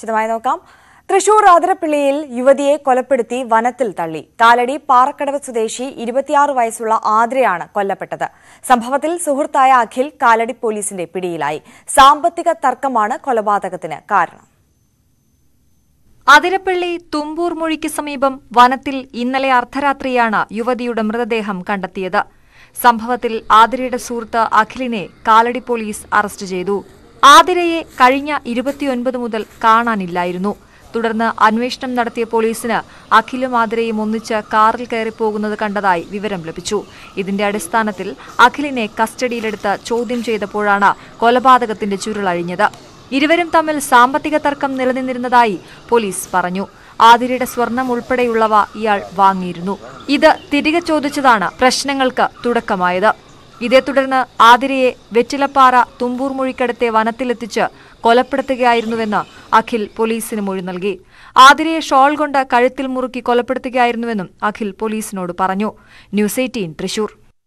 വിശദമായി നോക്കാം തൃശൂർ ആതിരപ്പള്ളിയിൽ യുവതിയെ കൊലപ്പെടുത്തി വനത്തിൽ തള്ളി കാലടി പാറക്കടവ് സ്വദേശി ഇരുപത്തിയാറ് വയസ്സുള്ള ആതിരയാണ് കൊല്ലപ്പെട്ടത് സംഭവത്തിൽ സുഹൃത്തായ അഖിൽ കാലടി പോലീസിന്റെ പിടിയിലായി സാമ്പത്തിക തർക്കമാണ് കൊലപാതകത്തിന് കാരണം അതിരപ്പള്ളി തുമ്പൂർ മൊഴിക്ക് സമീപം വനത്തിൽ ഇന്നലെ അർദ്ധരാത്രിയാണ് യുവതിയുടെ മൃതദേഹം കണ്ടെത്തിയത് സംഭവത്തിൽ ആതിരയുടെ സുഹൃത്ത് അഖിലിനെ കാലടി പോലീസ് അറസ്റ്റ് ചെയ്തു ആതിരയെ കഴിഞ്ഞ ഇരുപത്തിയൊൻപത് മുതൽ കാണാനില്ലായിരുന്നു തുടർന്ന് അന്വേഷണം നടത്തിയ പോലീസിന് അഖിലും ആതിരയും ഒന്നിച്ച് കാറിൽ കയറി പോകുന്നത് കണ്ടതായി വിവരം ലഭിച്ചു ഇതിന്റെ അടിസ്ഥാനത്തിൽ അഖിലിനെ കസ്റ്റഡിയിലെടുത്ത് ചോദ്യം ചെയ്തപ്പോഴാണ് കൊലപാതകത്തിന്റെ ചുരുളഴിഞ്ഞത് ഇരുവരും തമ്മിൽ സാമ്പത്തിക തർക്കം നിലനിന്നിരുന്നതായി പോലീസ് പറഞ്ഞു ആതിരയുടെ സ്വർണം ഉൾപ്പെടെയുള്ളവ ഇയാൾ വാങ്ങിയിരുന്നു ഇത് തിരികെ ചോദിച്ചതാണ് പ്രശ്നങ്ങൾക്ക് തുടക്കമായത് ഇതേ തുടർന്ന് ആതിരയെ വെറ്റിലപ്പാറ തുമ്പൂർ മൊഴിക്കടുത്തെ വനത്തിലെത്തിച്ച് കൊലപ്പെടുത്തുകയായിരുന്നുവെന്ന് അഖിൽ പോലീസിന് മൊഴി നൽകി ആതിരയെ ഷോൾ കൊണ്ട് കഴുത്തിൽ മുറുക്കി കൊലപ്പെടുത്തുകയായിരുന്നുവെന്നും അഖിൽ പോലീസിനോട് പറഞ്ഞു ന്യൂസ് എയ്റ്റീൻ തൃശൂർ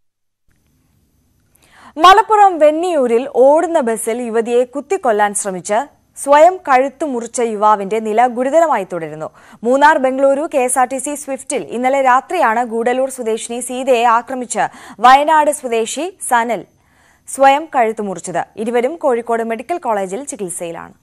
മലപ്പുറം വെന്നിയൂരിൽ ഓടുന്ന ബസ്സിൽ യുവതിയെ കുത്തിക്കൊല്ലാൻ ശ്രമിച്ച് സ്വയം കഴുത്തു മുറിച്ച യുവാവിന്റെ നില ഗുരുതരമായി തുടരുന്നു Munnar Bengaluru K S R T C സ്വിഫ്റ്റിൽ ഇന്നലെ രാത്രിയാണ് ഗൂഡലൂർ സ്വദേശിനി സീതയെ ആക്രമിച്ച് വയനാട് സ്വദേശി സനൽ സ്വയം കഴുത്തു മുറിച്ചത് ഇരുവരും കോഴിക്കോട് മെഡിക്കൽ കോളേജിൽ ചികിത്സയിലാണ്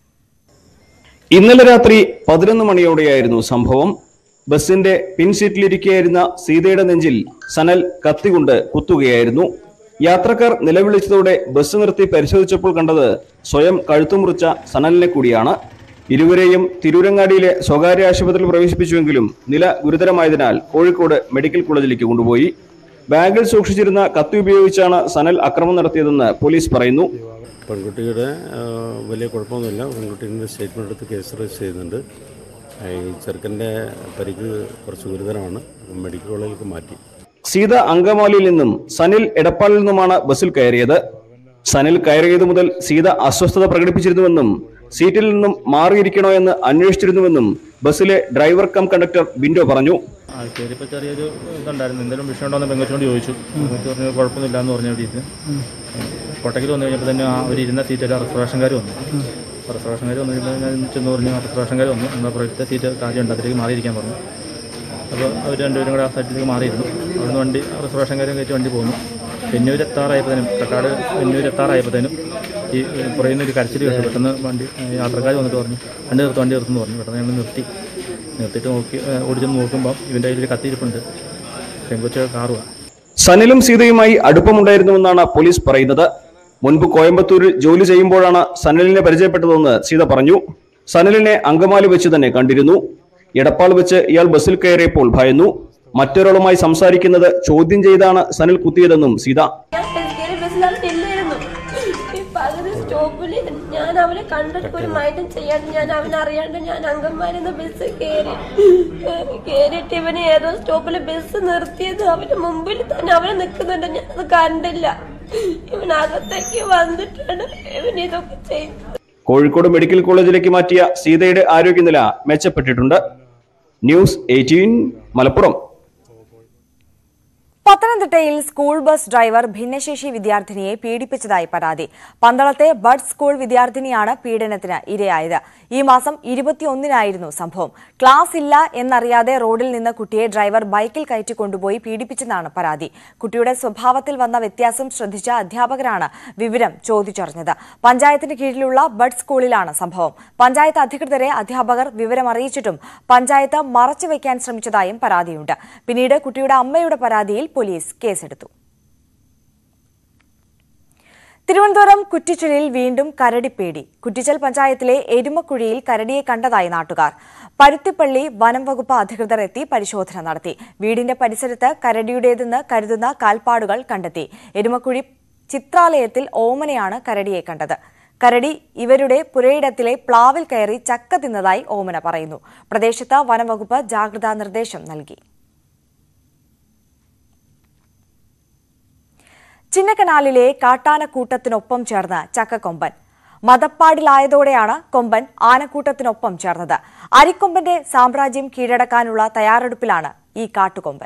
ഇന്നലെ രാത്രി പതിനൊന്ന് മണിയോടെയായിരുന്നു സംഭവം ബസിന്റെ പിൻസീറ്റിലിരിക്കുകയായിരുന്ന സീതയുടെ നെഞ്ചിൽ സനൽ കത്തികൊണ്ട് കുത്തുകയായിരുന്നു യാത്രക്കാർ നിലവിളിച്ചതോടെ ബസ് നിർത്തി പരിശോധിച്ചപ്പോൾ കണ്ടത് സ്വയം കഴുത്തുമുറിച്ച സനലിനെ കൂടിയാണ് ഇരുവരെയും തിരൂരങ്ങാടിയിലെ സ്വകാര്യ ആശുപത്രിയിൽ പ്രവേശിപ്പിച്ചുവെങ്കിലും നില ഗുരുതരമായതിനാൽ കോഴിക്കോട് മെഡിക്കൽ കോളേജിലേക്ക് കൊണ്ടുപോയി ബാഗിൽ സൂക്ഷിച്ചിരുന്ന കത്തി ഉപയോഗിച്ചാണ് സനൽ അക്രമം നടത്തിയതെന്ന് പോലീസ് പറയുന്നു പെൺകുട്ടിയുടെ ആ, വലിയ കുഴപ്പമൊന്നുമില്ല പെൺകുട്ടീൻ്റെ സ്റ്റേറ്റ്മെൻ്റ് എടുത്ത് കേസ് രജിസ്റ്റർ ചെയ്യുന്നുണ്ട് ആ, ഈ ചെറുക്കൻ്റെ പരിക്ക് കുറച്ച് ഗുരുതരമാണ് അപ്പം മെഡിക്കൽ കോളേജിലേക്ക് മാറ്റി സീത അങ്കമാലിയിൽ നിന്നും സനിൽ എടപ്പാളിൽ നിന്നുമാണ് ബസ്സിൽ കയറിയത് സനിൽ കയറിയത് മുതൽ സീത അസ്വസ്ഥത പ്രകടിപ്പിച്ചിരുന്നുവെന്നും സീറ്റിൽ നിന്നും മാറിയിരിക്കണോ എന്ന് അന്വേഷിച്ചിരുന്നുവെന്നും ബസ്സിലെ ഡ്രൈവർ കം കണ്ടക്ടർ ബിൻഡോ പറഞ്ഞു ആ കയറിയപ്പോൾ ചെറിയൊരു ഇതുണ്ടായിരുന്നു എന്തെങ്കിലും വിഷയം ഉണ്ടോ എന്ന് പെങ്കച്ചോട് ചോദിച്ചു പെങ്കച്ച് പറഞ്ഞു കുഴപ്പമൊന്നുമില്ല എന്ന് പറഞ്ഞു അവിടെ ഇരുന്ന് കോട്ടയ്ക്ക് വന്നു കഴിഞ്ഞപ്പോൾ തന്നെ ആ ഒരു ഇരുന്ന സീറ്റിൽ റിസർവേഷൻകാർ വന്നു റിസർവേഷൻകാർ വന്നു കഴിഞ്ഞപ്പോൾ ഞാൻ ചെന്ന് പറഞ്ഞു റിസർവേഷൻകാർ വന്നു നമ്മുടെ പ്രൊജക്റ്റ് സീറ്റ് കാര്യമുണ്ട് അതിലേക്ക് മാറിയിരിക്കാൻ പറഞ്ഞു അപ്പോൾ അവർ രണ്ടുപേരും കൂടെ ആ സൈറ്റിലേക്ക് മാറിയിരുന്നു അവിടുന്ന് വണ്ടി റിസർവേഷൻകാരും കയറ്റി വണ്ടി പോന്നു പെന്നൂർ എത്താറായപ്പോഴത്തേനും കക്കാട് പെന്നൂർ എത്താറായപ്പോഴത്തേനും ഈ പുറയുന്ന ഒരു കരച്ചിൽ കേട്ടു പെട്ടെന്ന് വണ്ടി യാത്രക്കാർ വന്നിട്ട് പറഞ്ഞു വണ്ടി നിർത്ത് വണ്ടി നിർത്തുന്നു പറഞ്ഞു പെട്ടെന്ന് ഞങ്ങൾ നിർത്തി നിർത്തിയിട്ട് നോക്കി ഓടിച്ചെന്ന് നോക്കുമ്പോൾ ഇവൻ്റെ കയ്യിൽ ഒരു കത്തിയിരിപ്പുണ്ട് പെങ്കൊച്ച കാറുവാണ് സനിലും സീതയുമായി അടുപ്പമുണ്ടായിരുന്നുവെന്നാണ് പോലീസ് പറയുന്നത് മുൻപ് കോയമ്പത്തൂരിൽ ജോലി ചെയ്യുമ്പോഴാണ് സനലിനെ പരിചയപ്പെട്ടതെന്ന് സീത പറഞ്ഞു സനലിനെ അങ്കമാലി വെച്ച് തന്നെ കണ്ടിരുന്നു എടപ്പാൾ വെച്ച് ഇയാൾ ബസ്സിൽ കയറിയപ്പോൾ ഭയന്നു മറ്റൊരാളുമായി സംസാരിക്കുന്നത് ചോദ്യം ചെയ്താണ് സനിൽ കുത്തിയതെന്നും സീത ഞാൻ ബസ്സിൽ ബസ്സിലാണ് ഇല്ലായിരുന്നു ഈ പകുതി സ്റ്റോപ്പിൽ ഞാൻ അവനെ കണ്ടിട്ട് ഒരു മൈൻഡും ചെയ്യാണ്ട് ഞാൻ അവനെ അറിയാണ്ട് ഞാൻ അങ്കന്മാരെന്ന ബസ് കയറി കയറിയിട്ട് ഇവന് ഏതോ സ്റ്റോപ്പിൽ ബസ് നിർത്തിയത് അവന്റെ മുമ്പിൽ തന്നെ അവനെ നിൽക്കുന്നുണ്ട് ഞാൻ അത് കണ്ടില്ല ഇവൻ അകത്തേക്ക് വന്നിട്ടാണ് ഇവൻ ഇതൊക്കെ ചെയ്യുന്നത് കോഴിക്കോട് മെഡിക്കൽ കോളേജിലേക്ക് മാറ്റിയ സീതയുടെ ആരോഗ്യനില മെച്ചപ്പെട്ടിട്ടുണ്ട് ന്യൂസ് എയ്റ്റീൻ മലപ്പുറം പത്തനംതിട്ടയിൽ സ്കൂൾ ബസ് ഡ്രൈവർ ഭിന്നശേഷി വിദ്യാർത്ഥിനിയെ പീഡിപ്പിച്ചതായി പരാതി പന്തളത്തെ ബഡ് സ്കൂൾ വിദ്യാർത്ഥിനിയാണ് പീഡനത്തിന് ഇരയായത് ഈ മാസം ഇരുപത്തിയൊന്നിനായിരുന്നു സംഭവം ക്ലാസ് ഇല്ല എന്നറിയാതെ റോഡിൽ നിന്ന് കുട്ടിയെ ഡ്രൈവർ ബൈക്കിൽ കയറ്റി കൊണ്ടുപോയി പീഡിപ്പിച്ചെന്നാണ് പരാതി കുട്ടിയുടെ സ്വഭാവത്തിൽ വന്ന വ്യത്യാസം ശ്രദ്ധിച്ച അധ്യാപകരാണ് വിവരം ചോദിച്ചറിഞ്ഞത് പഞ്ചായത്തിന് കീഴിലുള്ള ബഡ് സ്കൂളിലാണ് സംഭവം പഞ്ചായത്ത് അധികൃതരെ അധ്യാപകർ വിവരം അറിയിച്ചിട്ടും പഞ്ചായത്ത് മറച്ചുവെക്കാൻ ശ്രമിച്ചതായും പരാതിയുണ്ട് പിന്നീട് കുട്ടിയുടെ അമ്മയുടെ പരാതിയിൽ പോലീസ് കേസെടുത്തു തിരുവനന്തപുരം കുറ്റിച്ചലിൽ വീണ്ടും കരടിപ്പേടി കുറ്റിച്ചൽ പഞ്ചായത്തിലെ എരുമക്കുഴിയിൽ കരടിയെ കണ്ടതായി നാട്ടുകാർ പരുത്തിപ്പള്ളി വനം വകുപ്പ് അധികൃതർ എത്തി പരിശോധന നടത്തി വീടിന്റെ പരിസരത്ത് കരടിയുടേതെന്ന് കരുതുന്ന കാൽപ്പാടുകൾ കണ്ടെത്തി എരുമക്കുഴി ചിത്രാലയത്തിൽ ഓമനയാണ് കരടിയെ കണ്ടത് കരടി ഇവരുടെ പുരയിടത്തിലെ പ്ലാവിൽ കയറി ചക്ക തിന്നതായി ഓമന പറയുന്നു പ്രദേശത്ത് വനംവകുപ്പ് ജാഗ്രതാ നിർദ്ദേശം നൽകി ചിന്നക്കനാലിലെ കാട്ടാനക്കൂട്ടത്തിനൊപ്പം ചേർന്ന് ചക്കക്കൊമ്പൻ മതപ്പാടിലായതോടെയാണ് കൊമ്പൻ ആനക്കൂട്ടത്തിനൊപ്പം ചേർന്നത് അരിക്കൊമ്പന്റെ സാമ്രാജ്യം കീഴടക്കാനുള്ള തയ്യാറെടുപ്പിലാണ് ഈ കാട്ടുകൊമ്പൻ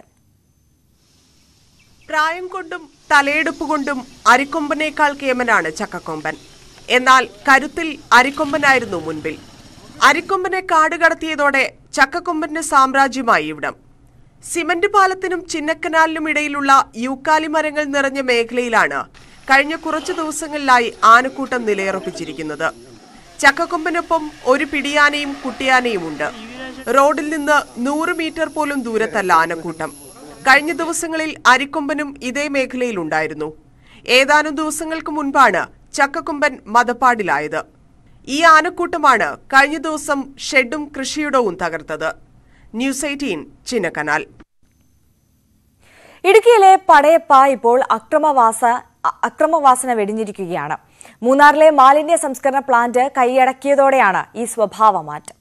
പ്രായം കൊണ്ടും തലയെടുപ്പ് കൊണ്ടും അരിക്കൊമ്പനേക്കാൾ കേമനാണ് ചക്കക്കൊമ്പൻ എന്നാൽ കരുത്തിൽ അരിക്കൊമ്പനായിരുന്നു മുൻപിൽ അരിക്കൊമ്പനെ കാട് കടത്തിയതോടെ ചക്കക്കൊമ്പന്റെ സാമ്രാജ്യമായി ഇവിടം സിമന്റ് പാലത്തിനും ചിന്നക്കനാലിനും ഇടയിലുള്ള യൂക്കാലി മരങ്ങൾ നിറഞ്ഞ മേഖലയിലാണ് കഴിഞ്ഞ കുറച്ചു ദിവസങ്ങളിലായി ആനക്കൂട്ടം നിലയുറപ്പിച്ചിരിക്കുന്നത് ചക്കക്കൊമ്പനൊപ്പം ഒരു പിടിയാനയും കുട്ടിയാനയുമുണ്ട് റോഡിൽ നിന്ന് നൂറ് മീറ്റർ പോലും ദൂരത്തല്ല ആനക്കൂട്ടം കഴിഞ്ഞ ദിവസങ്ങളിൽ അരിക്കൊമ്പനും ഇതേ മേഖലയിലുണ്ടായിരുന്നു ഏതാനും ദിവസങ്ങൾക്ക് മുൻപാണ് ചക്കക്കൊമ്പൻ മതപ്പാടിലായത് ഈ ആനക്കൂട്ടമാണ് കഴിഞ്ഞ ദിവസം ഷെഡും കൃഷിയിടവും തകർത്തത് ന്യൂസ് എയ്റ്റീൻ ചിന്നക്കനാൽ ഇടുക്കിയിലെ പടയപ്പ ഇപ്പോൾ അക്രമവാസ അ- അക്രമവാസന വെടിഞ്ഞിരിക്കുകയാണ് മൂന്നാറിലെ മാലിന്യ സംസ്കരണ പ്ലാന്റ് കൈയടക്കിയതോടെയാണ് ഈ സ്വഭാവ മാറ്റം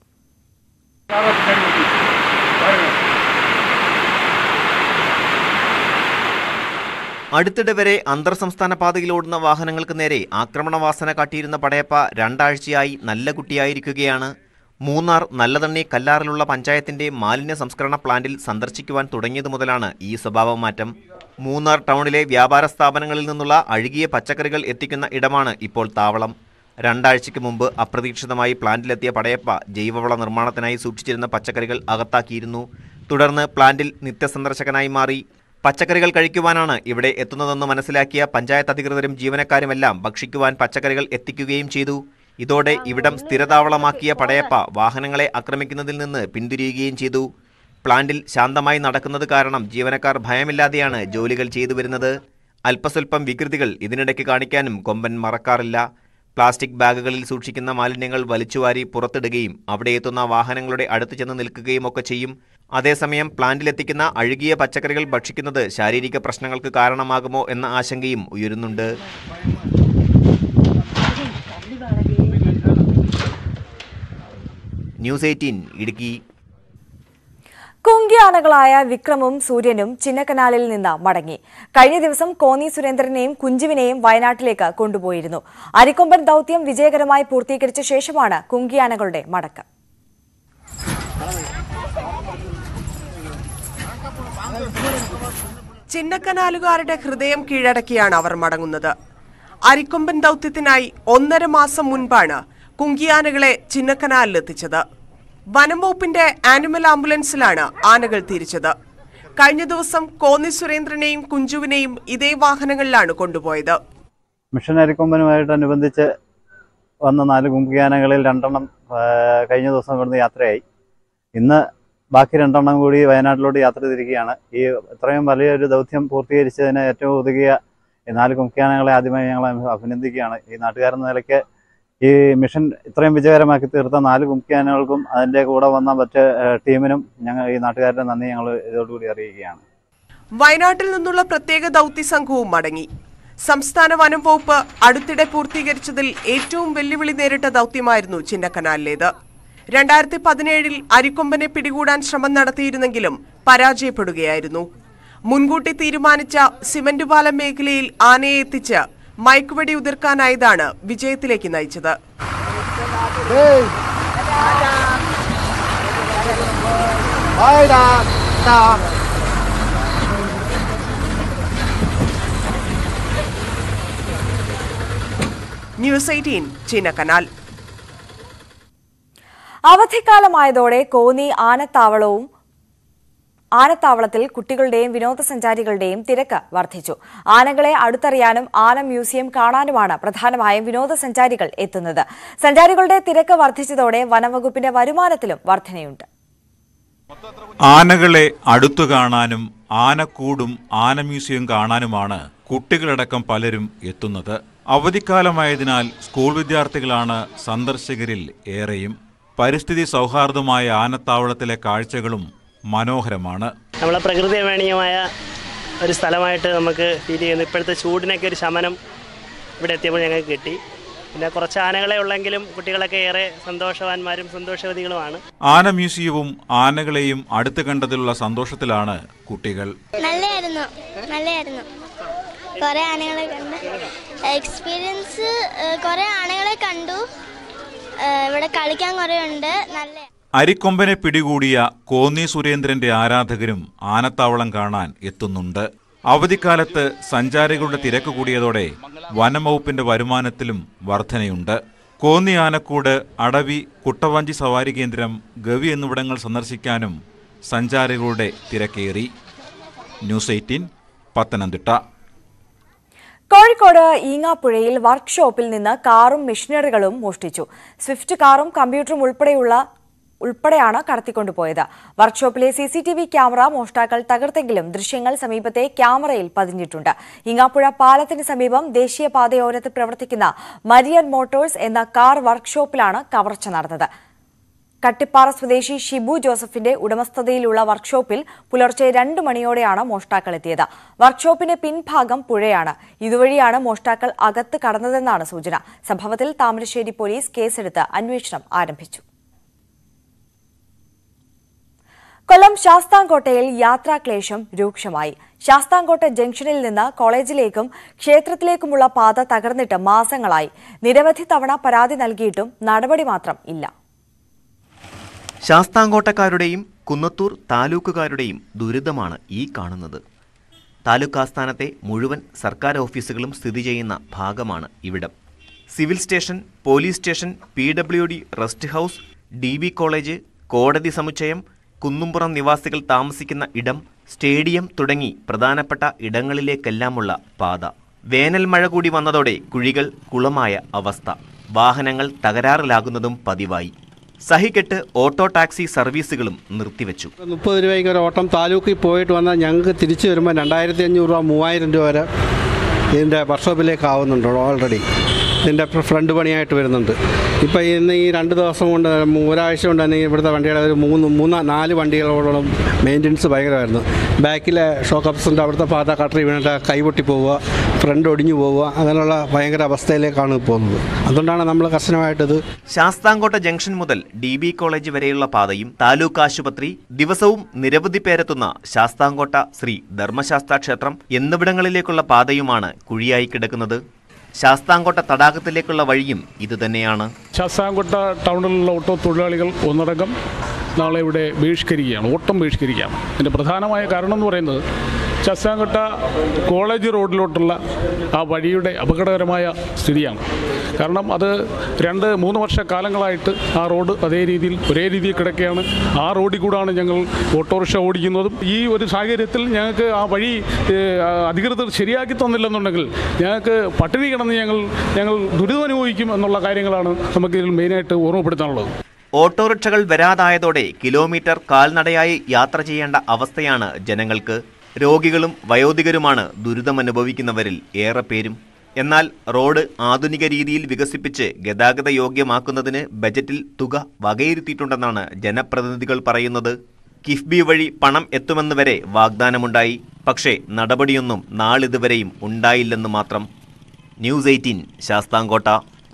അടുത്തിടെ വരെ അന്തർ സംസ്ഥാന പാതയിലോടുന്ന വാഹനങ്ങൾക്ക് നേരെ ആക്രമണവാസന കാട്ടിയിരുന്ന പടയപ്പ രണ്ടാഴ്ചയായി നല്ല കുട്ടിയായിരിക്കുകയാണ് മൂന്നാർ നല്ലതണ്ണി കല്ലാറിലുള്ള പഞ്ചായത്തിന്റെ മാലിന്യ സംസ്കരണ പ്ലാന്റിൽ സന്ദർശിക്കുവാൻ തുടങ്ങിയതു മുതലാണ് ഈ സ്വഭാവ മാറ്റം മൂന്നാർ ടൗണിലെ വ്യാപാര സ്ഥാപനങ്ങളിൽ നിന്നുള്ള അഴുകിയ പച്ചക്കറികൾ എത്തിക്കുന്ന ഇടമാണ് ഇപ്പോൾ താവളം രണ്ടാഴ്ചയ്ക്ക് മുമ്പ് അപ്രതീക്ഷിതമായി പ്ലാന്റിലെത്തിയ പടയപ്പ ജൈവവള നിർമ്മാണത്തിനായി സൂക്ഷിച്ചിരുന്ന പച്ചക്കറികൾ അകത്താക്കിയിരുന്നു തുടർന്ന് പ്ലാന്റിൽ നിത്യസന്ദർശകനായി മാറി പച്ചക്കറികൾ കഴിക്കുവാനാണ് ഇവിടെ എത്തുന്നതെന്ന് മനസ്സിലാക്കിയ പഞ്ചായത്ത് അധികൃതരും ജീവനക്കാരുമെല്ലാം ഭക്ഷിക്കുവാൻ പച്ചക്കറികൾ എത്തിക്കുകയും ചെയ്തു ഇതോടെ ഇവിടം സ്ഥിരതാവളമാക്കിയ പടയപ്പ വാഹനങ്ങളെ ആക്രമിക്കുന്നതിൽ നിന്ന് പിന്തിരിയുകയും ചെയ്തു പ്ലാന്റിൽ ശാന്തമായി നടക്കുന്നത് കാരണം ജീവനക്കാർ ഭയമില്ലാതെയാണ് ജോലികൾ ചെയ്തു വരുന്നത് അല്പസ്വല്പം വികൃതികൾ ഇതിനിടയ്ക്ക് കാണിക്കാനും കൊമ്പൻ മറക്കാറില്ല പ്ലാസ്റ്റിക് ബാഗുകളിൽ സൂക്ഷിക്കുന്ന മാലിന്യങ്ങൾ വലിച്ചുവാരി പുറത്തിടുകയും അവിടെ എത്തുന്ന വാഹനങ്ങളുടെ അടുത്ത് ചെന്ന് നിൽക്കുകയും ഒക്കെ ചെയ്യും അതേസമയം പ്ലാന്റിലെത്തിക്കുന്ന അഴുകിയ പച്ചക്കറികൾ ഭക്ഷിക്കുന്നത് ശാരീരിക പ്രശ്നങ്ങൾക്ക് കാരണമാകുമോ എന്ന ആശങ്കയും ഉയരുന്നുണ്ട് ന്യൂസ് എയ്റ്റീൻ ഇടുക്കി കുങ്കിയാനകളായ വിക്രമും സൂര്യനും ചിന്നക്കനാലിൽ നിന്ന് മടങ്ങി കഴിഞ്ഞ ദിവസം കോന്നി സുരേന്ദ്രനെയും കുഞ്ചുവിനെയും വയനാട്ടിലേക്ക് കൊണ്ടുപോയിരുന്നു അരിക്കൊമ്പൻ ദൌത്യം വിജയകരമായി പൂർത്തീകരിച്ച ശേഷമാണ് കുങ്കിയാനകളുടെ മടക്കം ചിന്നക്കനാലുകാരുടെ ഹൃദയം കീഴടക്കിയാണ് അവർ മടങ്ങുന്നത് അരിക്കൊമ്പൻ ദൗത്യത്തിനായി ഒന്നര മാസം മുൻപാണ് കുങ്കിയാനകളെ ചിന്നക്കനാലിലെത്തിച്ചത് വനം വകുപ്പിന്റെ ആനിമൽ ആംബുലൻസിലാണ് ആനകൾ തിരിച്ചത് കഴിഞ്ഞ ദിവസം കോന്നി സുരേന്ദ്രനെയും കുഞ്ചുവിനെയും ഇതേ വാഹനങ്ങളിലാണ് കൊണ്ടുപോയത് മിഷൻ അരിക്കൊമ്പനുമായിട്ടനുബന്ധിച്ച് വന്ന നാല് കുങ്കിയാനകളിൽ രണ്ടെണ്ണം ആ, കഴിഞ്ഞ ദിവസം ഇവിടുന്ന് യാത്രയായി ഇന്ന് ബാക്കി രണ്ടെണ്ണം കൂടി വയനാട്ടിലോട്ട് യാത്ര തിരിക്കുകയാണ് ഈ ഇത്രയും വലിയൊരു ദൗത്യം പൂർത്തീകരിച്ചതിന് ഏറ്റവും ഉതകിയ ഈ നാല് കുങ്കിയാനകളെ ആദ്യമായി ഞങ്ങൾ അഭിനന്ദിക്കുകയാണ് ഈ നാട്ടുകാരെന്ന നിലയ്ക്ക് ഈ മിഷൻ ഇത്രയും വിജയകരമാക്കി തീർത്ത നാല് കുങ്കിയാനകൾക്കും അതിൻ്റെ കൂടെ വന്ന മറ്റ് ആ, ടീമിനും ഞങ്ങൾ ഈ നാട്ടുകാരുടെ നന്ദി ഞങ്ങൾ ഇതോടുകൂടി അറിയിക്കുകയാണ് വയനാട്ടിൽ നിന്നുള്ള പ്രത്യേക ദൗത്യ സംഘവും മടങ്ങി സംസ്ഥാന വനം വകുപ്പ് അടുത്തിടെ പൂർത്തീകരിച്ചതിൽ ഏറ്റവും വെല്ലുവിളി നേരിട്ട ദൗത്യമായിരുന്നു ചിന്നക്കനാലിലേത് രണ്ടായിരത്തി പതിനേഴിൽ അരിക്കൊമ്പനെ പിടികൂടാൻ ശ്രമം നടത്തിയിരുന്നെങ്കിലും പരാജയപ്പെടുകയായിരുന്നു മുൻകൂട്ടി തീരുമാനിച്ച സിമന്റ് പാലം മേഖലയിൽ ആനയെ എത്തിച്ച് മയക്കുവെടി ഉതിർക്കാനായതാണ് വിജയത്തിലേക്ക് നയിച്ചത് ന്യൂസ് എയ്റ്റീൻ ചിന്നക്കനാൽ അവധിക്കാലമായതോടെ കോന്നി ആനത്താവളവും ആനത്താവളത്തിൽ കുട്ടികളുടെയും വിനോദസഞ്ചാരികളുടെയും തിരക്ക് വർദ്ധിച്ചു ആനകളെ അടുത്തറിയാനും ആന മ്യൂസിയം കാണാനുമാണ് പ്രധാനമായും വിനോദസഞ്ചാരികൾ എത്തുന്നത് സഞ്ചാരികളുടെ തിരക്ക് വർദ്ധിച്ചതോടെ വനംവകുപ്പിന്റെ വരുമാനത്തിലും വർധനയുണ്ട് ആനകളെ അടുത്തു കാണാനും ആനക്കൂടും ആന മ്യൂസിയം കാണാനുമാണ് കുട്ടികളടക്കം പലരും എത്തുന്നത് അവധിക്കാലമായതിനാൽ സ്കൂൾ വിദ്യാർത്ഥികളാണ് സന്ദർശകരിൽ ഏറെയും പരിസ്ഥിതി സൗഹാർദ്ദമായ ആനത്താവളത്തിലെ കാഴ്ചകളും മനോഹരമാണ് നമ്മളെ പ്രകൃതി രമണീയമായ ഒരു സ്ഥലമായിട്ട് നമുക്ക് ഫീൽ ചെയ്യുന്നു ഇപ്പോഴത്തെ ചൂടിനൊക്കെ ഒരു ശമനം ഇവിടെ എത്തിയപ്പോൾ ഞങ്ങൾക്ക് കിട്ടി പിന്നെ കുറച്ച് ആനകളെ ഉള്ളെങ്കിലും കുട്ടികളൊക്കെ ഏറെ സന്തോഷവാന്മാരും സന്തോഷവതികളുമാണ് ആന മ്യൂസിയവും ആനകളെയും അടുത്ത് കണ്ടതിലുള്ള സന്തോഷത്തിലാണ് കുട്ടികൾ നല്ലതായിരുന്നു നല്ലതായിരുന്നു കുറേ ആനകളെ കണ്ട് എക്സ്പീരിയൻസ് കുറേ ആനകളെ കണ്ടു ഏഹ് ഇവിടെ കളിക്കാൻ കുറേ ഉണ്ട് നല്ല അരിക്കൊമ്പനെ പിടികൂടിയ കോന്നി സുരേന്ദ്രന്റെ ആരാധകരും ആനത്താവളം കാണാൻ എത്തുന്നുണ്ട് അവധിക്കാലത്ത് സഞ്ചാരികളുടെ തിരക്ക് കൂടിയതോടെ വനംവകുപ്പിന്റെ വരുമാനത്തിലും വർധനയുണ്ട് കോന്നി ആനക്കൂട് അടവി കുട്ടവാഞ്ചി സവാരി കേന്ദ്രം ഗവി എന്നിവിടങ്ങൾ സന്ദർശിക്കാനും സഞ്ചാരികളുടെ തിരക്കേറി ന്യൂസ് എയ്റ്റീൻ പത്തനംതിട്ട കോഴിക്കോട് ഈങ്ങാപ്പുഴയിൽ വർക്ക്ഷോപ്പിൽ നിന്ന് കാറും മെഷീനറികളും മോഷ്ടിച്ചു സ്വിഫ്റ്റ് കാറും കമ്പ്യൂട്ടറും ഉൾപ്പെടെയുള്ള ഉൾപ്പെടെയാണ് കടത്തിക്കൊണ്ടുപോയത് വർക്ക്ഷോപ്പിലെ C C T V camera മോഷ്ടാക്കൾ തകർത്തെങ്കിലും ദൃശ്യങ്ങൾ സമീപത്തെ ക്യാമറയിൽ പതിഞ്ഞിട്ടുണ്ട് ഈങ്ങാപ്പുഴ പാലത്തിന് സമീപം ദേശീയപാതയോരത്ത് പ്രവർത്തിക്കുന്ന മരിയൻ മോട്ടോഴ്സ് എന്ന കാർ വർക്ക്ഷോപ്പിലാണ് കവർച്ച നടന്നത് കട്ടിപ്പാറ സ്വദേശി ഷിബു ജോസഫിന്റെ ഉടമസ്ഥതയിലുള്ള വർക്ക്ഷോപ്പിൽ പുലർച്ചെ രണ്ട് മണിയോടെയാണ് മോഷ്ടാക്കൾ എത്തിയത് വർക്ക്ഷോപ്പിന്റെ പിൻഭാഗം പുഴയാണ് ഇതുവഴിയാണ് മോഷ്ടാക്കൾ അകത്ത് കടന്നതെന്നാണ് സൂചന സംഭവത്തിൽ താമരശ്ശേരി പോലീസ് കേസെടുത്ത് അന്വേഷണം ആരംഭിച്ചു കൊല്ലം ശാസ്താംകോട്ടയിൽ യാത്രാക്ലേശം രൂക്ഷമായി ശാസ്താംകോട്ട ജംഗ്ഷനിൽ നിന്ന് കോളേജിലേക്കും ക്ഷേത്രത്തിലേക്കുമുള്ള പാത തകർന്നിട്ട് മാസങ്ങളായി നിരവധി തവണ പരാതി നൽകിയിട്ടും നടപടി മാത്രം ഇല്ല ശാസ്താംകോട്ടക്കാരുടെയും കുന്നത്തൂർ താലൂക്കുകാരുടെയും ദുരിതമാണ് ഈ കാണുന്നത് താലൂക്ക് ആസ്ഥാനത്തെ മുഴുവൻ സർക്കാർ ഓഫീസുകളും സ്ഥിതി ചെയ്യുന്ന ഭാഗമാണ് ഇവിടം civil station police station P W D rest house D B college കോടതി സമുച്ചയം കുന്നുംപുറം നിവാസികൾ താമസിക്കുന്ന ഇടം സ്റ്റേഡിയം തുടങ്ങി പ്രധാനപ്പെട്ട ഇടങ്ങളിലേക്കെല്ലാമുള്ള പാത വേനൽ മഴ കൂടി വന്നതോടെ കുഴികൾ കുളമായ അവസ്ഥ വാഹനങ്ങൾ തകരാറിലാകുന്നതും പതിവായി സഹികെട്ട് ഓട്ടോ ടാക്സി സർവീസുകളും നിർത്തിവെച്ചു മുപ്പത് രൂപയ്ക്ക് ഒരു ഓട്ടം താലൂക്കിൽ പോയിട്ട് വന്നാൽ ഞങ്ങൾക്ക് തിരിച്ചു വരുമ്പോൾ രണ്ടായിരത്തി അഞ്ഞൂറ് രൂപ മൂവായിരം രൂപ വരെ ഇതിൻ്റെ വർക്ക്ഷോപ്പിലേക്ക് ആവുന്നുണ്ട് ഓൾറെഡി ഇതിൻ്റെ ഫ്രണ്ട് പണിയായിട്ട് വരുന്നുണ്ട് ഇപ്പോൾ ഇന്ന് ഈ രണ്ട് ദിവസം കൊണ്ട് ഒരാഴ്ച കൊണ്ട് തന്നെ ഇവിടുത്തെ വണ്ടിയുടെ ഒരു മൂന്ന് മൂന്ന് നാല് വണ്ടികളോളം മെയിൻ്റനൻസ് ഭയങ്കരമായിരുന്നു ബാക്കിലെ ഷോക്കപ്സിൻ്റെ അവിടുത്തെ പാത കട്ടറി വീണിട്ട് കൈപൊട്ടി പോവുക ഫ്രണ്ട് ഒടിഞ്ഞു പോവുക അങ്ങനെയുള്ള ഭയങ്കര അവസ്ഥയിലേക്കാണ് പോകുന്നത് അതുകൊണ്ടാണ് നമ്മൾ കർശനമായിട്ടത് ശാസ്താംകോട്ട ജംഗ്ഷൻ മുതൽ ഡി ബി കോളേജ് വരെയുള്ള പാതയും താലൂക്ക് ആശുപത്രി ദിവസവും നിരവധി പേരെത്തുന്ന ശാസ്താംകോട്ട ശ്രീ ധർമ്മശാസ്ത്ര ക്ഷേത്രം എന്നിവിടങ്ങളിലേക്കുള്ള പാതയുമാണ് കുഴിയായി കിടക്കുന്നത് ശാസ്താംകോട്ട തടാകത്തിലേക്കുള്ള വഴിയും ഇതുതന്നെയാണ് ശാസ്താംകോട്ട ടൗണിലുള്ള ഓട്ടോ തൊഴിലാളികൾ ഒന്നടങ്കം നാളെ ഇവിടെ ബഹിഷ്കരിക്കുകയാണ് ഓട്ടം ബഹിഷ്കരിക്കുകയാണ് ഇതിൻ്റെ പ്രധാനമായ കാരണം എന്ന് പറയുന്നത് ശാസ്താംകോട്ട കോളേജ് റോഡിലോട്ടുള്ള ആ വഴിയുടെ അപകടകരമായ സ്ഥിതിയാണ് കാരണം അത് രണ്ട് മൂന്ന് വർഷ കാലങ്ങളായിട്ട് ആ റോഡ് അതേ രീതിയിൽ ഒരേ രീതിയിൽ കിടക്കുകയാണ് ആ റോഡിൽ കൂടാണ് ഞങ്ങൾ ഓട്ടോറിക്ഷ ഓടിക്കുന്നതും ഈ ഒരു സാഹചര്യത്തിൽ ഞങ്ങൾക്ക് ആ വഴി ഏഹ്, അധികൃതർ ശരിയാക്കി തന്നില്ലെന്നുണ്ടെങ്കിൽ ഞങ്ങൾക്ക് പട്ടിണി കിടന്ന് ഞങ്ങൾ ഞങ്ങൾ ദുരിതമനുഭവിക്കും എന്നുള്ള കാര്യങ്ങളാണ് നമുക്കിതിൽ മെയിനായിട്ട് ഓർമ്മപ്പെടുത്താനുള്ളത് ഓട്ടോറിക്ഷകൾ വരാതായതോടെ കിലോമീറ്റർ കാൽനടയായി യാത്ര ചെയ്യേണ്ട അവസ്ഥയാണ് ജനങ്ങൾക്ക് രോഗികളും വയോധികരുമാണ് ദുരിതമനുഭവിക്കുന്നവരിൽ ഏറെ പേരും എന്നാൽ റോഡ് ആധുനിക രീതിയിൽ വികസിപ്പിച്ച് ഗതാഗത യോഗ്യമാക്കുന്നതിന് ബജറ്റിൽ തുക വകയിരുത്തിയിട്ടുണ്ടെന്നാണ് ജനപ്രതിനിധികൾ പറയുന്നത് കിഫ്ബി വഴി പണം എത്തുമെന്ന് വരെ വാഗ്ദാനമുണ്ടായി പക്ഷേ നടപടിയൊന്നും നാളിതുവരെയും ഉണ്ടായില്ലെന്ന് മാത്രം ന്യൂസ് എയ്റ്റീൻ ശാസ്താംകോട്ട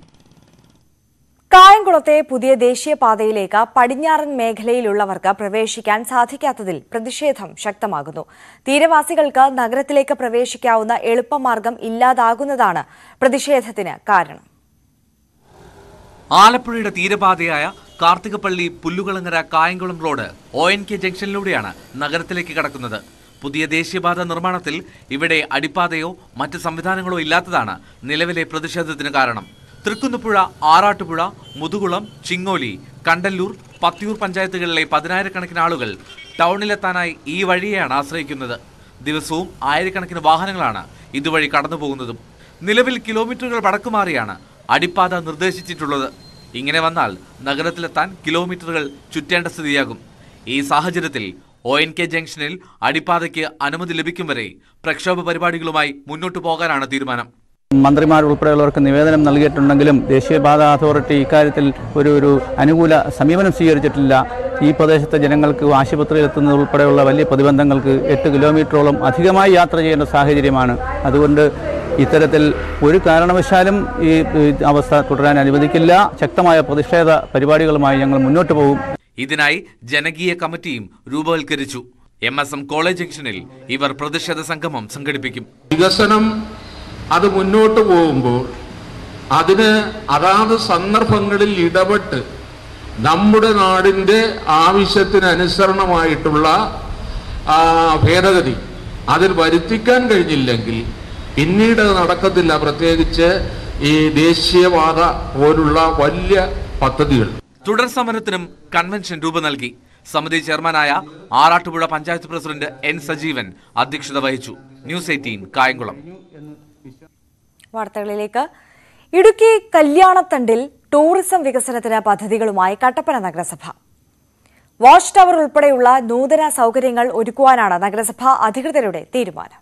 കായംകുളത്തെ പുതിയ ദേശീയപാതയിലേക്ക് പടിഞ്ഞാറൻ മേഖലയിലുള്ളവർക്ക് പ്രവേശിക്കാൻ സാധിക്കാത്തതിൽ പ്രതിഷേധം ശക്തമാകുന്നു തീരവാസികൾക്ക് നഗരത്തിലേക്ക് പ്രവേശിക്കാവുന്ന എളുപ്പമാർഗം ഇല്ലാതാകുന്നതാണ് പ്രതിഷേധത്തിന് കാരണം ആലപ്പുഴയുടെ തീരപാതയായ Karthikappally Pullukulangara Kayamkulam road O N K ജംഗ്ഷനിലൂടെയാണ് നഗരത്തിലേക്ക് കടക്കുന്നത് പുതിയ ദേശീയപാത നിർമ്മാണത്തിൽ ഇവിടെ അടിപ്പാതയോ മറ്റ് സംവിധാനങ്ങളോ ഇല്ലാത്തതാണ് നിലവിലെ പ്രതിഷേധത്തിന് കാരണം തൃക്കുന്നപ്പുഴ ആറാട്ടുപുഴ മുതുകുളം ചിങ്ങോലി കണ്ടല്ലൂർ പത്തിയൂർ പഞ്ചായത്തുകളിലെ പതിനായിരക്കണക്കിന് ആളുകൾ ടൗണിലെത്താനായി ഈ വഴിയെയാണ് ആശ്രയിക്കുന്നത് ദിവസവും ആയിരക്കണക്കിന് വാഹനങ്ങളാണ് ഇതുവഴി കടന്നുപോകുന്നതും നിലവിൽ കിലോമീറ്ററുകൾ വടക്കുമാറിയാണ് അടിപ്പാത നിർദ്ദേശിച്ചിട്ടുള്ളത് ഇങ്ങനെ വന്നാൽ നഗരത്തിലെത്താൻ കിലോമീറ്ററുകൾ ചുറ്റേണ്ട സ്ഥിതിയാകും ഈ സാഹചര്യത്തിൽ ഒ എൻ കെ ജംഗ്ഷനിൽ അടിപ്പാതയ്ക്ക് അനുമതി ലഭിക്കും വരെ പ്രക്ഷോഭ പരിപാടികളുമായി മുന്നോട്ടു പോകാനാണ് തീരുമാനം മന്ത്രിമാർ ഉൾപ്പെടെയുള്ളവർക്ക് നിവേദനം നൽകിയിട്ടുണ്ടെങ്കിലും ദേശീയപാത അതോറിറ്റി ഇക്കാര്യത്തിൽ ഒരു ഒരു അനുകൂല സമീപനം സ്വീകരിച്ചിട്ടില്ല ഈ പ്രദേശത്തെ ജനങ്ങൾക്ക് ആശുപത്രിയിൽ എത്തുന്നത് ഉൾപ്പെടെയുള്ള വലിയ പ്രതിബന്ധങ്ങൾക്ക് എട്ട് കിലോമീറ്ററോളം അധികമായി യാത്ര ചെയ്യേണ്ട സാഹചര്യമാണ് അതുകൊണ്ട് ഇത്തരത്തിൽ ഒരു കാരണവശാലും ഈ ഈ അവസ്ഥ തുടരാൻ അനുവദിക്കില്ല ശക്തമായ പ്രതിഷേധ പരിപാടികളുമായി ഞങ്ങൾ മുന്നോട്ട് പോകും ഇതിനായി ജനകീയ കമ്മിറ്റിയും രൂപവൽക്കരിച്ചു എം എസ് എം കോളേജ് ജംഗ്ഷനിൽ ഇവർ പ്രതിഷേധ സംഗമം സംഘടിപ്പിക്കും വികസനം അത് മുന്നോട്ട് പോകുമ്പോൾ അതിന് അതാത് സന്ദർഭങ്ങളിൽ ഇടപെട്ട് നമ്മുടെ നാടിൻ്റെ ആവശ്യത്തിന് അനുസരണമായിട്ടുള്ള ആ, ഭേദഗതി അതിൽ വരുത്തിക്കാൻ കഴിഞ്ഞില്ലെങ്കിൽ പിന്നീട് അത് നടക്കത്തില്ല പ്രത്യേകിച്ച് ഈ ദേശീയപാത പോലുള്ള വലിയ പദ്ധതികൾ തുടർ സമരത്തിനും കൺവെൻഷൻ രൂപം നൽകി സമിതി ചെയർമാനായ ആറാട്ടുപുഴ പഞ്ചായത്ത് പ്രസിഡന്റ് എൻ സജീവൻ അധ്യക്ഷത വഹിച്ചു ന്യൂസ് എയ്റ്റീൻ കായംകുളം വാർത്തകളിലേക്ക് ഇടുക്കി കല്യാണത്തണ്ടിൽ ടൂറിസം വികസനത്തിന് പദ്ധതികളുമായി കട്ടപ്പന നഗരസഭ വാച്ച് ടവർ ഉൾപ്പെടെയുള്ള നൂതന സൗകര്യങ്ങൾ ഒരുക്കുവാനാണ് നഗരസഭ അധികൃതരുടെ തീരുമാനം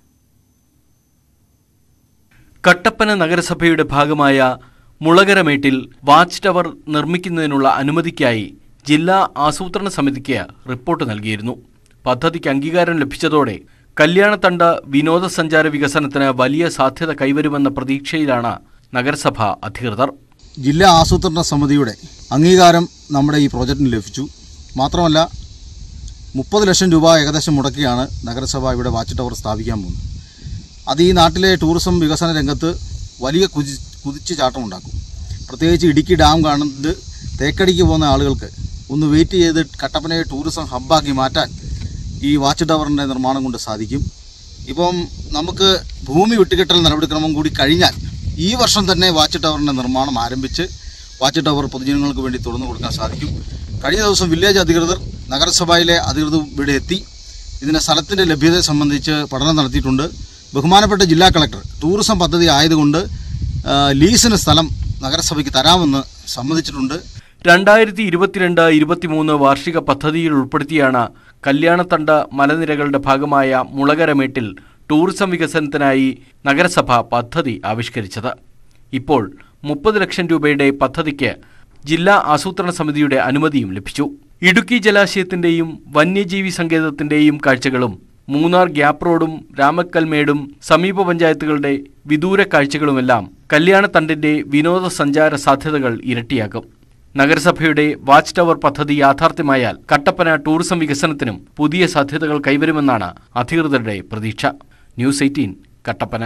കട്ടപ്പന നഗരസഭയുടെ ഭാഗമായ മുളകരമേട്ടിൽ വാച്ച് ടവർ നിർമ്മിക്കുന്നതിനുള്ള അനുമതിക്കായി ജില്ലാ ആസൂത്രണ സമിതിക്ക് റിപ്പോർട്ട് നൽകിയിരുന്നു പദ്ധതിക്ക് അംഗീകാരം ലഭിച്ചതോടെ കല്യാണത്തണ്ട വിനോദസഞ്ചാര വികസനത്തിന് വലിയ സാധ്യത കൈവരുമെന്ന പ്രതീക്ഷയിലാണ് നഗരസഭ അധികൃതർ ജില്ലാ ആസൂത്രണ സമിതിയുടെ അംഗീകാരം നമ്മുടെ ഈ പ്രോജക്റ്റിന് ലഭിച്ചു മാത്രമല്ല മുപ്പത് ലക്ഷം രൂപ ഏകദേശം മുടക്കിയാണ് നഗരസഭ ഇവിടെ വാച്ച് ടവർ സ്ഥാപിക്കാൻ പോകുന്നത് അത് ഈ നാട്ടിലെ ടൂറിസം വികസന രംഗത്ത് വലിയ കുതി കുതിച്ചു ചാട്ടമുണ്ടാക്കും പ്രത്യേകിച്ച് ഇടുക്കി ഡാം കാണുന്നത് തേക്കടിക്ക് പോകുന്ന ആളുകൾക്ക് ഒന്ന് വെയിറ്റ് ചെയ്ത് കട്ടപ്പനയെ ടൂറിസം ഹബ്ബാക്കി മാറ്റാൻ ഈ വാച്ച് ടവറിൻ്റെ നിർമ്മാണം കൊണ്ട് സാധിക്കും ഇപ്പം നമുക്ക് ഭൂമി വിട്ടുകെട്ടൽ നടപടിക്രമം കൂടി കഴിഞ്ഞാൽ ഈ വർഷം തന്നെ വാച്ച് ടവറിൻ്റെ നിർമ്മാണം ആരംഭിച്ച് വാച്ച് ടവർ പൊതുജനങ്ങൾക്ക് വേണ്ടി തുറന്നു കൊടുക്കാൻ സാധിക്കും കഴിഞ്ഞ ദിവസം വില്ലേജ് അധികൃതർ നഗരസഭയിലെ അധികൃതർ ഇവിടെ എത്തി ഇതിൻ്റെ സ്ഥലത്തിൻ്റെ ലഭ്യതയെ സംബന്ധിച്ച് പഠനം നടത്തിയിട്ടുണ്ട് ബഹുമാനപ്പെട്ട ജില്ലാ കളക്ടർ ടൂറിസം പദ്ധതി ആയതുകൊണ്ട് ആ, ലീസിന് സ്ഥലം നഗരസഭയ്ക്ക് തരാമെന്ന് സമ്മതിച്ചിട്ടുണ്ട് രണ്ടായിരത്തി ഇരുപത്തിരണ്ട് ഇരുപത്തിമൂന്ന് വാർഷിക പദ്ധതിയിൽ ഉൾപ്പെടുത്തിയാണ് കല്യാണത്തണ്ട മലനിരകളുടെ ഭാഗമായ മുളകരമേട്ടിൽ ടൂറിസം വികസനത്തിനായി നഗരസഭ പദ്ധതി ആവിഷ്കരിച്ചത് ഇപ്പോൾ മുപ്പത് ലക്ഷം രൂപയുടെ പദ്ധതിക്ക് ജില്ലാ ആസൂത്രണ സമിതിയുടെ അനുമതിയും ലഭിച്ചു ഇടുക്കി ജലാശയത്തിന്റെയും വന്യജീവി സങ്കേതത്തിന്റെയും കാഴ്ചകളും മൂന്നാർ ഗ്യാപ്പ് റോഡും രാമക്കൽമേടും സമീപ പഞ്ചായത്തുകളുടെ വിദൂര കാഴ്ചകളുമെല്ലാം കല്യാണത്തണ്ടിന്റെ വിനോദസഞ്ചാര സാധ്യതകൾ ഇരട്ടിയാക്കും നഗരസഭയുടെ വാച്ച് ടവർ പദ്ധതി യാഥാർത്ഥ്യമായാൽ കട്ടപ്പന ടൂറിസം വികസനത്തിനും പുതിയ സാധ്യതകൾ കൈവരുമെന്നാണ് അധികൃതരുടെ പ്രതീക്ഷ ന്യൂസ് എയ്റ്റീൻ കട്ടപ്പന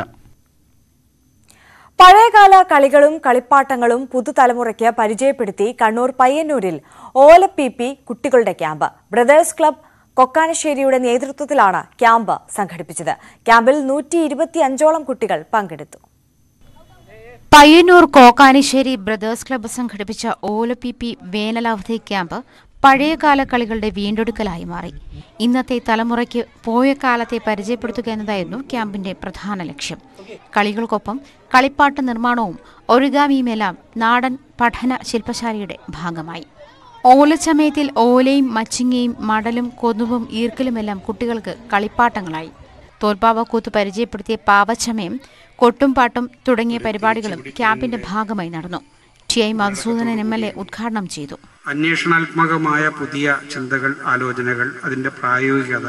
പഴയകാല കളികളും കളിപ്പാട്ടങ്ങളും പുതുതലമുറയ്ക്ക് പരിചയപ്പെടുത്തി കണ്ണൂർ പയ്യന്നൂരിൽ ഓലപ്പിപി കുട്ടികളുടെ ക്യാമ്പ് ബ്രദേഴ്സ് ക്ലബ് കൊക്കാനശ്ശേരിയുടെ നേതൃത്വത്തിലാണ് ക്യാമ്പ് സംഘടിപ്പിച്ചത് ക്യാമ്പിൽ നൂറ്റി ഇരുപത്തിയഞ്ചോളം കുട്ടികൾ പങ്കെടുത്തു പയ്യന്നൂർ കോക്കാനിശ്ശേരി ബ്രദേഴ്സ് ക്ലബ്ബ് സംഘടിപ്പിച്ച ഓലപ്പിപ്പി വേനലവധി ക്യാമ്പ് പഴയകാല കളികളുടെ വീണ്ടെടുക്കലായി മാറി ഇന്നത്തെ തലമുറയ്ക്ക് പോയ കാലത്തെ പരിചയപ്പെടുത്തുക എന്നതായിരുന്നു ക്യാമ്പിന്റെ പ്രധാന ലക്ഷ്യം കളികൾക്കൊപ്പം കളിപ്പാട്ട നിർമ്മാണവും ഒഴുകാമിയുമെല്ലാം നാടൻ പഠന ശില്പശാലയുടെ ഭാഗമായി ഓലച്ചമയത്തിൽ ഓലയും മച്ചിങ്ങയും മടലും കൊതുമ്പും ഈർക്കലുമെല്ലാം കുട്ടികൾക്ക് കളിപ്പാട്ടങ്ങളായി തോൽപ്പാവക്കൂത്ത് പരിചയപ്പെടുത്തിയ പാവച്ചമയം കൊട്ടുംപാട്ടും തുടങ്ങിയ പരിപാടികളും ക്യാമ്പിന്റെ ഭാഗമായി നടന്നു T I Madhusoodanan M L A ഉദ്ഘാടനം ചെയ്തു അന്വേഷണാത്മകമായ പുതിയ ചിന്തകൾ ആലോചനകൾ അതിൻ്റെ പ്രായോഗികത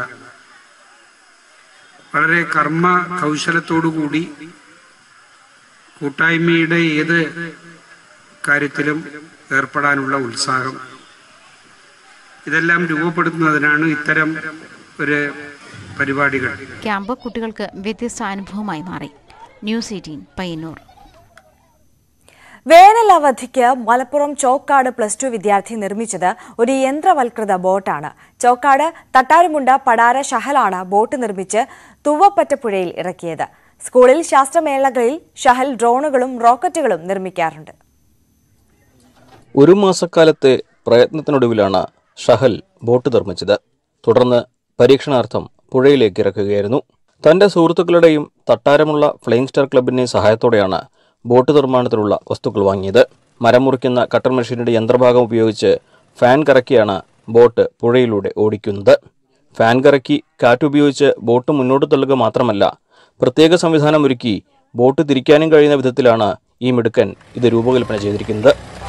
വളരെ കർമ്മ കൗശലത്തോടുകൂടി കൂട്ടായ്മയുടെ ഏത് കാര്യത്തിലും ഏർപ്പെടാനുള്ള ഉത്സാഹം ഇതെല്ലാം രൂപപ്പെടുത്തുന്നതിനാണ് ഇത്തരം ഒരു പരിപാടികൾ ക്യാമ്പ് കുട്ടികൾക്ക് വ്യത്യസ്ത അനുഭവമായി മാറി ന്യൂസ് എയ്റ്റീൻ പയ്യന്നൂർ വേനൽ അവധിക്ക് മലപ്പുറം ചോക്കാട് പ്ലസ് ടു വിദ്യാർത്ഥി നിർമ്മിച്ചത് ഒരു യന്ത്രവൽകൃത ബോട്ടാണ് ചോക്കാട് തട്ടാരുമുണ്ട പടാര ഷഹലാണ് ബോട്ട് നിർമ്മിച്ച് തുവപ്പറ്റപ്പുഴയിൽ ഇറക്കിയത് സ്കൂളിൽ ശാസ്ത്രമേളകളിൽ ഷഹൽ ഡ്രോണുകളും റോക്കറ്റുകളും നിർമ്മിക്കാറുണ്ട് ഒരു മാസക്കാലത്തെ പ്രയത്നത്തിനൊടുവിലാണ് ഷഹൽ ബോട്ട് നിർമ്മിച്ചത് തുടർന്ന് പരീക്ഷണാർത്ഥം പുഴയിലേക്ക് ഇറക്കുകയായിരുന്നു തന്റെ സുഹൃത്തുക്കളുടെയും തട്ടാരമുള്ള ഫ്ലെയിങ് സ്റ്റാർ ക്ലബിന്റെ സഹായത്തോടെയാണ് ബോട്ട് നിർമ്മാണത്തിലുള്ള വസ്തുക്കൾ വാങ്ങിയത് മരം മുറിക്കുന്ന കട്ടർ മെഷീനിന്റെ യന്ത്രഭാഗം ഉപയോഗിച്ച് ഫാൻ കറക്കിയാണ് ബോട്ട് പുഴയിലൂടെ ഓടിക്കുന്നത് ഫാൻ കറക്കി കാറ്റുപയോഗിച്ച് ബോട്ട് മുന്നോട്ട് തള്ളുക മാത്രമല്ല പ്രത്യേക സംവിധാനം ഒരുക്കി ബോട്ട് തിരിക്കാനും കഴിയുന്ന വിധത്തിലാണ് ഈ മിടുക്കൻ ഇത് രൂപകൽപ്പന ചെയ്തിരിക്കുന്നത്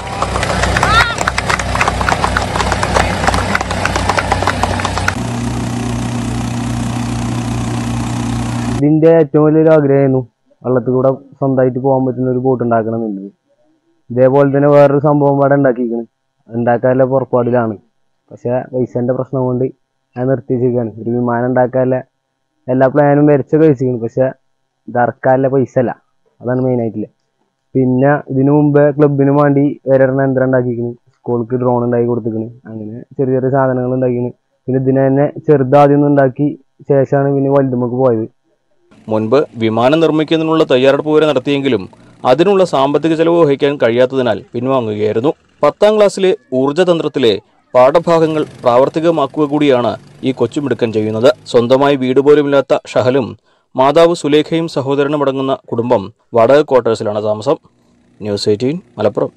ഇതിന്റെ ഏറ്റവും വലിയൊരു ആഗ്രഹമായിരുന്നു വെള്ളത്തിൽ കൂടെ സ്വന്തമായിട്ട് പോകാൻ പറ്റുന്ന ഒരു ബോട്ട് ഉണ്ടാക്കണം എന്നുള്ളത് ഇതേപോലെ തന്നെ വേറൊരു സംഭവം ഇവിടെ ഉണ്ടാക്കിയിരിക്കണ് ഉണ്ടാക്കാനുള്ള പുറപ്പാടിലാണ് പക്ഷെ പൈസന്റെ പ്രശ്നം കൊണ്ട് ഞാൻ നിർത്തി വെച്ചിരിക്കുകയാണ് ഒരു വിമാനം ഉണ്ടാക്കാനുള്ള എല്ലാ പ്ലാനും വരച്ചൊക്കെ വെച്ചിരിക്കുന്നു പക്ഷെ ഇത് ഇറക്കാനുള്ള പൈസ അല്ല അതാണ് മെയിൻ ആയിട്ടില്ല പിന്നെ ഇതിനു മുമ്പ് ക്ലബിന് വേണ്ടി വേറെ യന്ത്രം ഉണ്ടാക്കിയിരിക്കുന്നു സ്കൂൾക്ക് ഡ്രോൺ ഉണ്ടാക്കി കൊടുത്തിരിക്കുന്നു അങ്ങനെ ചെറിയ ചെറിയ സാധനങ്ങൾ ഉണ്ടാക്കിക്കുന്നു പിന്നെ ഇതിനെ തന്നെ ചെറുതാദ്യം ഒന്ന് ഉണ്ടാക്കി ശേഷമാണ് പിന്നെ വലുതുമൊക്കെ പോയത് മുൻപ് വിമാനം നിർമ്മിക്കുന്നതിനുള്ള തയ്യാറെടുപ്പ് വരെ നടത്തിയെങ്കിലും അതിനുള്ള സാമ്പത്തിക ചെലവ് വഹിക്കാൻ കഴിയാത്തതിനാൽ പിൻവാങ്ങുകയായിരുന്നു പത്താം ക്ലാസ്സിലെ ഊർജ്ജതന്ത്രത്തിലെ പാഠഭാഗങ്ങൾ പ്രാവർത്തികമാക്കുക കൂടിയാണ് ഈ കൊച്ചുമിടുക്കൻ ചെയ്യുന്നത് സ്വന്തമായി വീട് പോലുമില്ലാത്ത ഷഹലും മാതാവ് സുലേഖയും സഹോദരനും അടങ്ങുന്ന കുടുംബം വാടക ക്വാർട്ടേഴ്സിലാണ് താമസം ന്യൂസ് എയ്റ്റീൻ മലപ്പുറം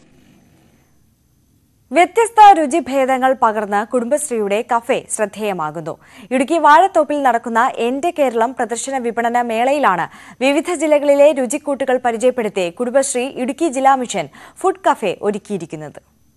വ്യത്യസ്ത രുചിഭേദങ്ങൾ പകർന്ന് കുടുംബശ്രീയുടെ കഫേ ശ്രദ്ധേയമാകുന്നു ഇടുക്കി വാഴത്തോപ്പിൽ നടക്കുന്ന എന്റെ കേരളം പ്രദർശന വിപണന മേളയിലാണ് വിവിധ ജില്ലകളിലെ രുചിക്കൂട്ടുകൾ പരിചയപ്പെടുത്തി കുടുംബശ്രീ ഇടുക്കി ജില്ലാ മിഷൻ ഫുഡ് കഫേ ഒരുക്കിയിരിക്കുന്നത്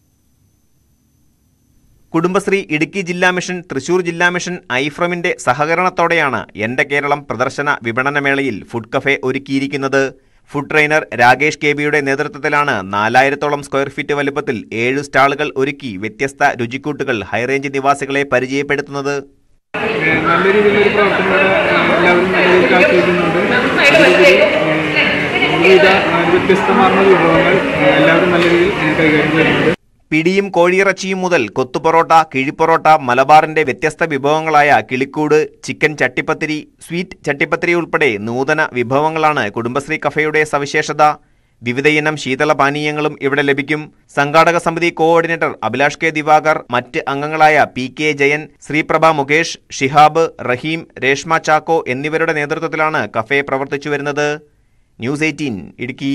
കുടുംബശ്രീ ഇടുക്കി ജില്ലാ മിഷൻ തൃശൂർ ജില്ലാ മിഷൻ ഐഫ്രമിന്റെ സഹകരണത്തോടെയാണ് എന്റെ കേരളം പ്രദർശന വിപണന മേളയിൽ ഫുഡ് കഫേ ഒരുക്കിയിരിക്കുന്നത് ഫുഡ് ട്രെയിനർ രാകേഷ് കെ ബിയുടെ നേതൃത്വത്തിലാണ് നാലായിരത്തോളം സ്ക്വയർ ഫീറ്റ് വലുപ്പത്തിൽ ഏഴ് സ്റ്റാളുകൾ ഒരുക്കി വ്യത്യസ്ത രുചിക്കൂട്ടുകൾ ഹൈറേഞ്ച് നിവാസികളെ പരിചയപ്പെടുത്തുന്നത് നല്ല രീതിയിലൊരു പ്രവർത്തനം ഇവിടെ എല്ലാവരും നല്ല രീതിയിൽ കാഴ്ചവെക്കുന്നുണ്ട് അതിലുപരി വിവിധ വ്യത്യസ്തമാർന്ന വിഭവങ്ങൾ എല്ലാവരും നല്ല രീതിയിൽ കൈകാര്യം ചെയ്യുന്നുണ്ട് പിടിയും കോഴിയിറച്ചിയും മുതൽ കൊത്തുപൊറോട്ട കിഴിപ്പൊറോട്ട മലബാറിന്റെ വ്യത്യസ്ത വിഭവങ്ങളായ കിളിക്കൂട് ചിക്കൻ ചട്ടിപ്പത്തിരി സ്വീറ്റ് ചട്ടിപ്പത്തിരി ഉൾപ്പെടെ നൂതന വിഭവങ്ങളാണ് കുടുംബശ്രീ കഫയുടെ സവിശേഷത വിവിധയിനം ശീതള പാനീയങ്ങളും ഇവിടെ ലഭിക്കും സംഘാടക സമിതി കോഓർഡിനേറ്റർ അഭിലാഷ് കെ ദിവാകർ മറ്റ് അംഗങ്ങളായ പി കെ ജയൻ ശ്രീപ്രഭ മുകേഷ് ഷിഹാബ് റഹീം രേഷ്മ ചാക്കോ എന്നിവരുടെ നേതൃത്വത്തിലാണ് കഫേ പ്രവർത്തിച്ചു വരുന്നത് ന്യൂസ് എയ്റ്റീൻ ഇടുക്കി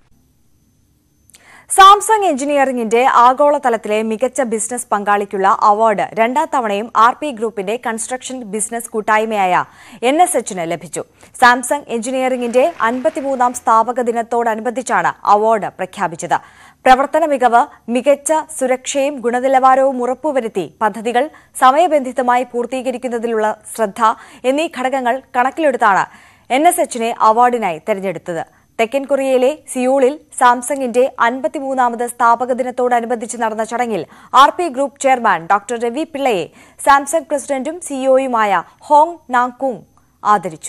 സാംസങ് എഞ്ചിനീയറിംഗിന്റെ ആഗോളതലത്തിലെ മികച്ച ബിസിനസ് പങ്കാളിക്കുള്ള അവാർഡ് രണ്ടാം തവണയും ആർ പി ഗ്രൂപ്പിന്റെ കൺസ്ട്രക്ഷൻ ബിസിനസ് കൂട്ടായ്മയായ എൻ എസ് എച്ചിന് ലഭിച്ചു സാംസങ് എഞ്ചിനീയറിംഗിന്റെ അൻപത്തിമൂന്നാം സ്ഥാപക ദിനത്തോടനുബന്ധിച്ചാണ് അവാർഡ് പ്രഖ്യാപിച്ചത് പ്രവർത്തന മികവ് മികച്ച സുരക്ഷയും ഗുണനിലവാരവും ഉറപ്പുവരുത്തി പദ്ധതികൾ സമയബന്ധിതമായി പൂർത്തീകരിക്കുന്നതിലുള്ള ശ്രദ്ധ എന്നീ ഘടകങ്ങൾ കണക്കിലെടുത്താണ് എൻ എസ് എച്ചിനെ അവാർഡിനായി തെരഞ്ഞെടുത്തത് തെക്കൻ കൊറിയയിലെ സിയൂളിൽ സാംസങ്ങിന്റെ അൻപത്തിമൂന്നാമത് സ്ഥാപക ദിനത്തോടനുബന്ധിച്ച് നടന്ന ചടങ്ങിൽ R P group chairman doctor Ravi പിള്ളയെ സാംസങ് പ്രസിഡന്റും സിഇഒയുമായ ഹോങ് നാങ്കുങ് ആദരിച്ചു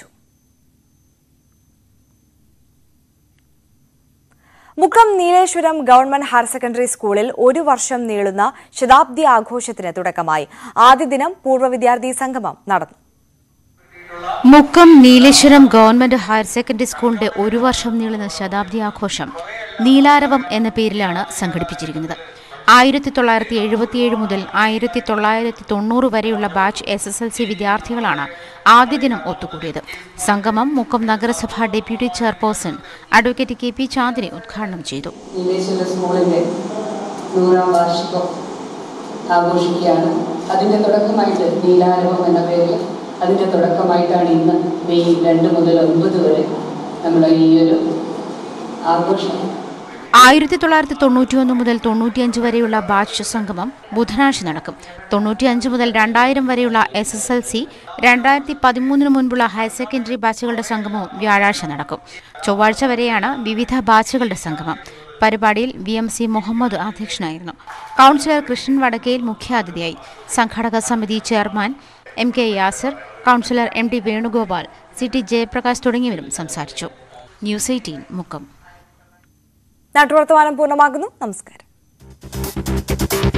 Mukkam Neeleswaram government higher secondary സ്കൂളിൽ ഒരു വർഷം നീളുന്ന ശതാബ്ദി ആഘോഷത്തിന് തുടക്കമായി ആദ്യ ദിനം പൂർവ്വ വിദ്യാർത്ഥി സംഗമം നടന്നു Mukkam Neeleswaram government higher secondary സ്കൂളിന്റെ ഒരു വർഷം നീളുന്ന ശതാബ്ദി ആഘോഷം നീലാരവം എന്ന പേരിലാണ് സംഘടിപ്പിച്ചിരിക്കുന്നത് ആയിരത്തി തൊള്ളായിരത്തി എഴുപത്തിയേഴ് മുതൽ ആയിരത്തി തൊള്ളായിരത്തി തൊണ്ണൂറ് വരെയുള്ള batch S S L C വിദ്യാർത്ഥികളാണ് ആദ്യ ദിനം ഒത്തുകൂടിയത് സംഗമം മുക്കം നഗരസഭ deputy chairperson advocate K P Chandini ഉദ്ഘാടനം ചെയ്തു നീലേശ്വര സ്കൂളിൻ്റെ നൂറാം വാർഷികം ആഘോഷിക്കുകയാണ് അതിൻ്റെ തുടക്കമായിട്ട് നീലാരവം എന്ന പേരിൽ അതിൻ്റെ തുടക്കമായിട്ടാണ് ഇന്ന് മെയ് രണ്ട് മുതൽ ഒൻപത് വരെ നമ്മുടെ ഈ ഒരു ആഘോഷം ആയിരത്തി തൊള്ളായിരത്തി തൊണ്ണൂറ്റിയൊന്ന് മുതൽ തൊണ്ണൂറ്റിയഞ്ച് വരെയുള്ള ബാച്ച് സംഗമം ബുധനാഴ്ച നടക്കും തൊണ്ണൂറ്റിയഞ്ച് മുതൽ രണ്ടായിരം വരെയുള്ള എസ് എസ് എൽ സി രണ്ടായിരത്തി പതിമൂന്നിന് മുൻപുള്ള ഹയർ സെക്കൻഡറി ബാച്ചുകളുടെ സംഗമവും വ്യാഴാഴ്ച നടക്കും ചൊവ്വാഴ്ച വരെയാണ് വിവിധ ബാച്ചുകളുടെ സംഗമം പരിപാടിയിൽ വി എം സി മുഹമ്മദ് അധ്യക്ഷനായിരുന്നു കൗൺസിലർ കൃഷ്ണൻ വടക്കേൽ മുഖ്യാതിഥിയായി സംഘാടക സമിതി chairman M K Yasar councillor M T Venugopal C T Jayaprakash തുടങ്ങിയവരും സംസാരിച്ചു ന്യൂസ് എയ്റ്റീൻ മുക്കം നാട്ടുവർത്തമാനം പൂർണ്ണമാകുന്നു നമസ്കാരം